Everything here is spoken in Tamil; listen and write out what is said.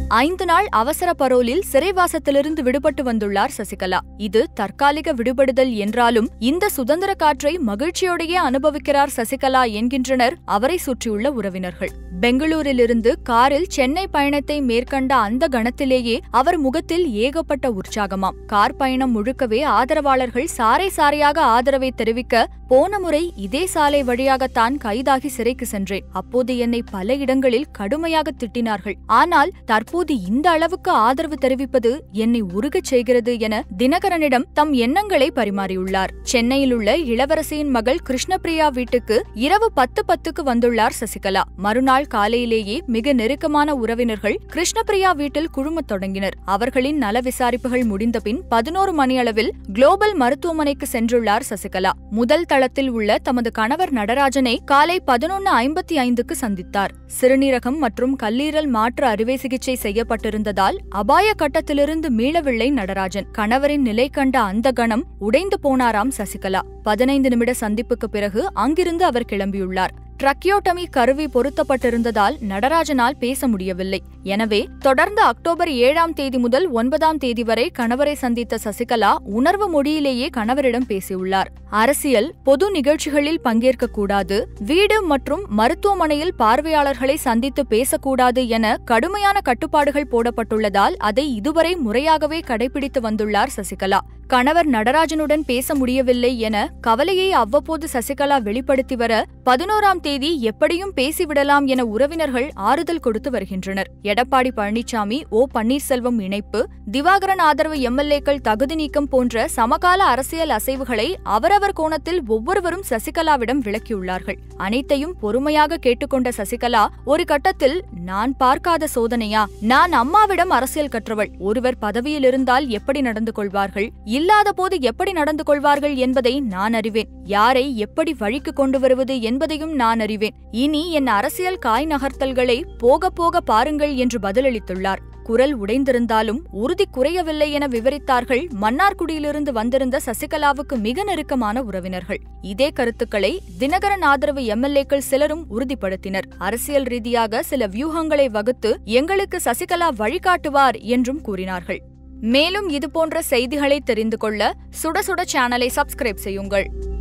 ஐந்து நாள் அவசர பரோலில் சிறைவாசத்திலிருந்து விடுபட்டு வந்துள்ளார் சசிகலா இது தற்காலிக விடுபடுதல் என்றாலும் இந்த சுதந்திர காற்றை மகிழ்ச்சியோடையே அனுபவிக்கிறார் சசிகலா என்கின்றனர் அவரை சுற்றியுள்ள உறவினர்கள் பெங்களூரிலிருந்து காரில் சென்னை பயணத்தை மேற்கண்ட அந்த கணத்திலேயே அவர் முகத்தில் ஏகப்பட்ட உற்சாகமாம் கார் பயணம் முழுக்கவே ஆதரவாளர்கள் சாறை சாறையாக ஆதரவை தெரிவிக்க போன முறை இதே சாலை வழியாகத்தான் கைதாகி சிறைக்கு சென்றேன் அப்போது என்னை பல இடங்களில் கடுமையாக திட்டினார்கள் ஆனால் தற்போது இந்த அளவுக்கு ஆதரவு தெரிவிப்பது என்னை உருகச் செய்கிறது என தினகரனிடம் தம் எண்ணங்களை பரிமாறியுள்ளார் சென்னையில் உள்ள இளவரசியின் மகள் கிருஷ்ணபிரியா வீட்டுக்கு இரவு பத்து பத்துக்கு வந்துள்ளார் சசிகலா மறுநாள் காலையிலேயே மிக நெருக்கமான உறவினர்கள் கிருஷ்ணபிரியா வீட்டில் குழுமத் தொடங்கினர் அவர்களின் நல விசாரிப்புகள் முடிந்தபின் பதினோரு மணியளவில் குளோபல் மருத்துவமனைக்கு சென்றுள்ளார் சசிகலா முதல் தளத்தில் உள்ள தமது கணவர் நடராஜனை காலை பதினொன்னு ஐம்பத்தி ஐந்துக்கு சந்தித்தார் சிறுநீரகம் மற்றும் கல்லீரல் மாற்று அறுவை சிகிச்சை செய்யப்பட்டிருந்ததால் அபாய கட்டத்திலிருந்து மீளவில்லை நடராஜன் கணவரின் நிலை கண்ட அந்த கணம் உடைந்து போனாராம் சசிகலா பதினைந்து நிமிட சந்திப்புக்கு பிறகு அங்கிருந்து அவர் கிளம்பியுள்ளார் ட்ரக்கியோட்டமி கருவி பொருத்தப்பட்டிருந்ததால் நடராஜனால் பேச முடியவில்லை எனவே தொடர்ந்து அக்டோபர் ஏழாம் தேதி முதல் ஒன்பதாம் தேதி வரை கணவரை சந்தித்த சசிகலா உணர்வு மொழியிலேயே கணவரிடம் பேசியுள்ளார் அரசியல் பொது நிகழ்ச்சிகளில் பங்கேற்கக்கூடாது வீடு மற்றும் மருத்துவமனையில் பார்வையாளர்களை சந்தித்து பேசக்கூடாது என கடுமையான கட்டுப்பாடுகள் போடப்பட்டுள்ளதால் அதை இதுவரை முறையாகவே கடைபிடித்து வந்துள்ளார் சசிகலா கணவர் நடராஜனுடன் பேச முடியவில்லை என கவலையை அவ்வப்போது சசிகலா வெளிப்படுத்தி வர பதினோராம் தேதி எப்படியும் பேசிவிடலாம் என உறவினர்கள் ஆறுதல் கொடுத்து வருகின்றனர் எடப்பாடி பழனிசாமி ஓ பன்னீர்செல்வம் இணைப்பு திவாகரன் ஆதரவு எம்எல்ஏக்கள் தகுதி நீக்கம் போன்ற சமகால அரசியல் அசைவுகளை அவரவர் கோணத்தில் ஒவ்வொருவரும் சசிகலாவிடம் விளக்கியுள்ளார்கள் அனைத்தையும் பொறுமையாக கேட்டுக்கொண்ட சசிகலா ஒரு கட்டத்தில் நான் பார்க்காத சோதனையா நான் அம்மாவிடம் அரசியல் கற்றவள் ஒருவர் பதவியில் இருந்தால் எப்படி நடந்து கொள்வார்கள் இல்லாத போது எப்படி நடந்து கொள்வார்கள் என்பதை நான் அறிவேன் யாரை எப்படி வழிக்கு கொண்டு வருவது என்பதையும் நான் அறிவேன் இனி என் அரசியல் காய் நகர்த்தல்களை போக போக பாருங்கள் என்று பதிலளித்துள்ளார் குரல் உடைந்திருந்தாலும் உறுதி குறையவில்லை என விவரித்தார்கள் மன்னார்குடியிலிருந்து வந்திருந்த சசிகலாவுக்கு மிக நெருக்கமான உறவினர்கள் இதே கருத்துக்களை தினகரன் ஆதரவு எம்எல்ஏக்கள் சிலரும் உறுதிப்படுத்தினர் அரசியல் ரீதியாக சில வியூகங்களை வகுத்து எங்களுக்கு சசிகலா வழிகாட்டுவார் என்றும் கூறினார்கள் மேலும் இதுபோன்ற செய்திகளை தெரிந்து கொள்ள சுட சுட சேனலை சப்ஸ்கிரைப் செய்யுங்கள்